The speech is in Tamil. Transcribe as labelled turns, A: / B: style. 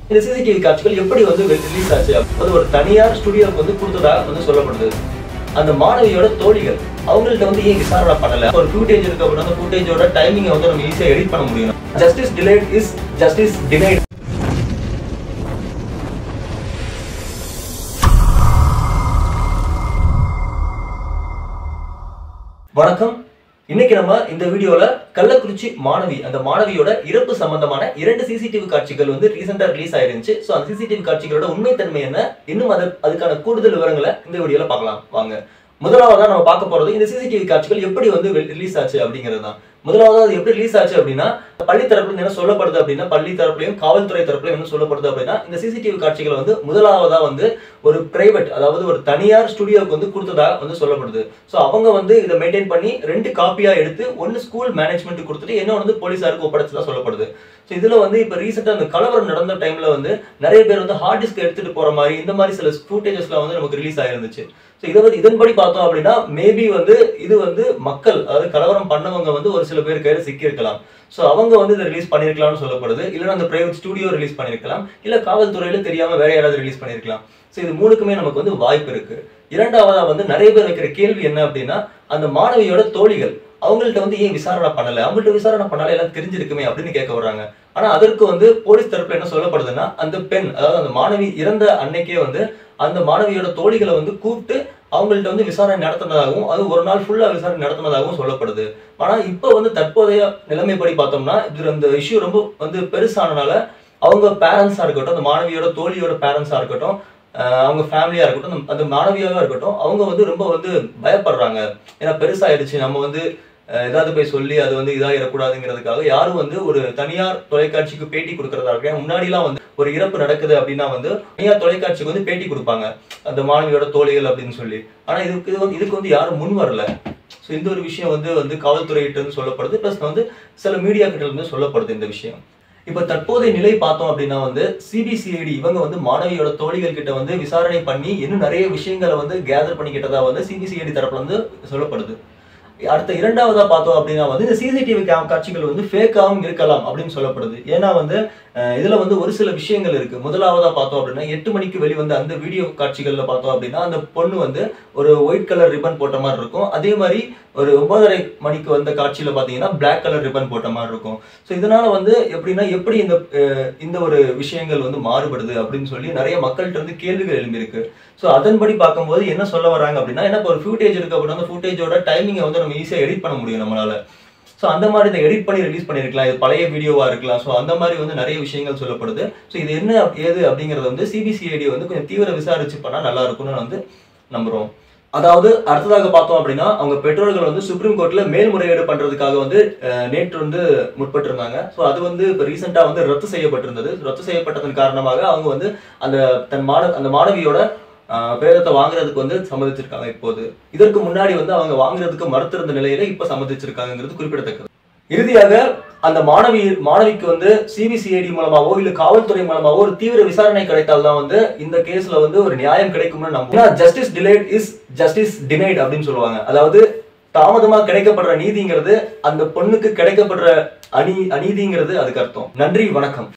A: இந்த சிசிடிவி காட்சிகள் எப்படி வந்து ரிலீஸ் ஆச்சு அது ஒரு தனியார் ஸ்டுடியோக்கு வந்து கொடுத்ததா வந்து சொல்லப்படுது அந்த மாணவியோட தோழிகள் அவங்கள்ட்ட வந்து ஏன் விசாரணை பண்ணல ஒரு ஃபுட்டேஜ் இருக்கு அப்படின்னா அந்த ஃபுட்டேஜோட டைமிங்கை வந்து நம்ம ஈஸியாக எடிட் பண்ண முடியும் justice delayed is justice denied வணக்கம் இன்னைக்கு நம்ம இந்த வீடியோல கள்ளக்குறிச்சி மாணவி அந்த மாணவியோட இறப்பு சம்பந்தமான இரண்டு சிசிடிவி காட்சிகள் வந்து ரீசெண்டா ரிலீஸ் ஆயிருந்துச்சு ஸோ அந்த சிசிடிவி காட்சிகளோட உண்மைத்தன்மை என்ன இன்னும் அது அதுக்கான கூடுதல் விவரங்களை இந்த வீடியோல பார்க்கலாம் வாங்க முதலாவதா நம்ம பார்க்க போறது இந்த சிசிடிவி காட்சிகள் எப்படி வந்து ரிலீஸ் ஆச்சு அப்படிங்கிறது தான் முதலாவது அது எப்படி ரிலீஸ் ஆச்சு அப்படின்னா பள்ளி தரப்புல என்ன சொல்லப்படுது அப்படின்னா பள்ளி தரப்புலையும் காவல்துறை தரப்புலையும் என்ன சொல்லப்படுது அப்படின்னா இந்த சிசிடிவி காட்சிகள் வந்து முதலாவதா வந்து ஒரு பிரைவேட் அதாவது ஒரு தனியார் ஸ்டுடியோக்கு வந்து கொடுத்ததா வந்து சொல்லப்படுது ஸோ அவங்க வந்து இதை மெயின்டைன் பண்ணி ரெண்டு காப்பியா எடுத்து ஒன்னு ஸ்கூல் மேனேஜ்மெண்ட் கொடுத்துட்டு இன்னொன்று வந்து போலீஸாருக்கு ஒப்படைச்சதா சொல்லப்படுது ஸோ இதுல வந்து இப்போ ரீசெண்டாக அந்த கலவரம் நடந்த டைம்ல வந்து நிறைய பேர் வந்து ஹார்ட் டிஸ்க் எடுத்துட்டு போற மாதிரி இந்த மாதிரி சில ஃபுட்டேஜஸ்லாம் வந்து நமக்கு ரிலீஸ் ஆயிருந்துச்சு ஸோ இதை வந்து இதன்படி பார்த்தோம் அப்படின்னா மேபி வந்து இது வந்து மக்கள் அதாவது கலவரம் பண்ணவங்க வந்து ஒரு சில பேர் கையில் சிக்கியிருக்கலாம் ஸோ அவங்க வந்து இதை ரிலீஸ் பண்ணியிருக்கலாம்னு சொல்லப்படுது இல்லைன்னா அந்த பிரைவேட் ஸ்டுடியோ ரிலீஸ் பண்ணியிருக்கலாம் இல்லை காவல்துறையில தெரியாம வேற யாராவது ரிலீஸ் பண்ணியிருக்கலாம் ஸோ இது மூணுக்குமே நமக்கு வந்து வாய்ப்பு இருக்கு இரண்டாவதா வந்து நிறைய பேர் வைக்கிற கேள்வி என்ன அப்படின்னா அந்த மாணவியோட தோழிகள் அவங்கள்ட்ட வந்து ஏன் விசாரணை பண்ணல அவங்கள்ட்ட விசாரணை பண்ணாலே எல்லாம் தெரிஞ்சிருக்குமே அப்படின்னு கேட்க வர்றாங்க ஆனா அதற்கு வந்து போலீஸ் தரப்புல என்ன சொல்லப்படுதுன்னா அந்த பெண் அதாவது அந்த மாணவி இறந்த அன்னைக்கே வந்து அந்த மாணவியோட தோழிகளை வந்து கூப்பிட்டு அவங்கள்ட்ட வந்து விசாரணை நடத்தினதாகவும் அது ஒரு நாள் ஃபுல்லா விசாரணை நடத்தினதாகவும் சொல்லப்படுது ஆனா இப்போ வந்து தற்போதைய நிலைமைப்படி பார்த்தோம்னா இது இந்த இஷ்யூ ரொம்ப வந்து பெருசானனால அவங்க பேரண்ட்ஸா இருக்கட்டும் அந்த மாணவியோட தோழியோட பேரண்ட்ஸா இருக்கட்டும் அஹ் அவங்க ஃபேமிலியா இருக்கட்டும் அந்த- அந்த மாணவியாவா இருக்கட்டும் அவங்க வந்து ரொம்ப வந்து பயப்படுறாங்க ஏன்னா பெருசாயிடுச்சு நம்ம வந்து அஹ், ஏதாவது போய் சொல்லி அது வந்து இதாகிடக்கூடாதுங்கிறதுக்காக யாரும் வந்து ஒரு தனியார் தொலைக்காட்சிக்கு பேட்டி கொடுக்கறதா இருக்கு ஏன்னா முன்னாடிலாம் வந்து ஒரு இறப்பு நடக்குது அப்படின்னா வந்து தனியார் தொலைக்காட்சிக்கு வந்து பேட்டி கொடுப்பாங்க அந்த மாணவியோட தோழிகள் அப்படின்னு சொல்லி ஆனா இதுக்கு இது வந்து இதுக்கு வந்து யாரும் முன் வரல ஸோ இந்த ஒரு விஷயம் வந்து வந்து காவல்துறையிட்ட இருந்து சொல்லப்படுது ப்ளஸ் வந்து சில மீடியா கிட்ட இருந்து சொல்லப்படுது இந்த விஷயம் இப்ப தற்போதைய நிலை பார்த்தோம் அப்படின்னா வந்து சிபிசிஐடி இவங்க வந்து மாணவியோட தோழிகள் கிட்ட வந்து விசாரணை பண்ணி இன்னும் நிறைய விஷயங்களை வந்து கேதர் பண்ணிக்கிட்டதா வந்து சிபிசிஐடி தரப்புல வந்து சொல்லப்படுது அடுத்த இரண்டாவதா பார்த்தோம் அப்படின்னா வந்து இந்த சிசிடிவி காட்சிகள் வந்து ஃபேக்காகவும் இருக்கலாம் அப்படின்னு சொல்லப்படுது ஏன்னா வந்து அஹ், இதுல வந்து ஒரு சில விஷயங்கள் இருக்கு முதலாவதா பார்த்தோம் அப்படின்னா எட்டு மணிக்கு வெளிவந்த அந்த வீடியோ காட்சிகள்ல பார்த்தோம் அப்படின்னா அந்த பொண்ணு வந்து ஒரு ஒயிட் கலர் ரிப்பன் போட்ட மாதிரி இருக்கும் அதே மாதிரி ஒரு ஒன்பதரை மணிக்கு வந்த காட்சியில பாத்தீங்கன்னா Black கலர் ரிப்பன் போட்ட மாதிரி இருக்கும் ஸோ இதனால வந்து எப்படின்னா எப்படி இந்த அஹ், இந்த ஒரு விஷயங்கள் வந்து மாறுபடுது அப்படின்னு சொல்லி நிறைய மக்கள்கிட்ட இருந்து கேள்விகள் எழும்பியிருக்கு ஸோ அதன்படி பார்க்கும்போது என்ன சொல்ல வராங்க அப்படின்னா என்ன இப்போ ஒரு ஃபுட்டேஜ் இருக்கு அப்படின்னா அந்த ஃபுட்டேஜோட டைமிங்கை வந்து நம்ம ஈஸியாக எடிட் பண்ண முடியும் நம்மளால ஸோ அந்த மாதிரி இதை எடிட் பண்ணி ரிலீஸ் பண்ணியிருக்கலாம் இது பழைய வீடியோவா இருக்கலாம் ஸோ அந்த மாதிரி வந்து நிறைய விஷயங்கள் சொல்லப்படுது ஸோ இது என்ன ஏது அப்படிங்கறது வந்து சிபிசிஐடி வந்து கொஞ்சம் தீவிர விசாரிச்சு பண்ணா நல்லா இருக்கும்னு வந்து நம்புறோம் அதாவது அடுத்ததாக பார்த்தோம் அப்படின்னா அவங்க பெற்றோர்கள் வந்து சுப்ரீம் கோர்ட்ல மேல்முறையீடு பண்றதுக்காக வந்து அஹ், நேற்று வந்து முற்பட்டிருந்தாங்க ஸோ அது வந்து இப்போ ரீசெண்டா வந்து ரத்து செய்யப்பட்டிருந்தது ரத்து செய்யப்பட்டதன் காரணமாக அவங்க வந்து அந்த தன் மாணவ அந்த மாணவியோட அஹ், பேரத்தை வாங்குறதுக்கு வந்து சம்மதிச்சிருக்காங்க இப்போது இதற்கு முன்னாடி வந்து அவங்க வாங்குறதுக்கு மறுத்திருந்த நிலையில இப்ப சம்மதிச்சிருக்காங்கிறது குறிப்பிடத்தக்கது இறுதியாக அந்த மாணவி மாணவிக்கு வந்து சிபிசிஐடி மூலமாவோ இல்ல காவல்துறை மூலமாவோ ஒரு தீவிர விசாரணை கிடைத்தால் தான் வந்து இந்த கேஸ்ல வந்து ஒரு நியாயம் கிடைக்கும்னு நம்புவோம் justice delayed is justice denied அப்படின்னு சொல்லுவாங்க அதாவது தாமதமா கிடைக்கப்படுற நீதிங்கிறது அந்த பொண்ணுக்கு கிடைக்கப்படுற அநீ அநீதிங்கிறது அதுக்கு அர்த்தம் நன்றி வணக்கம்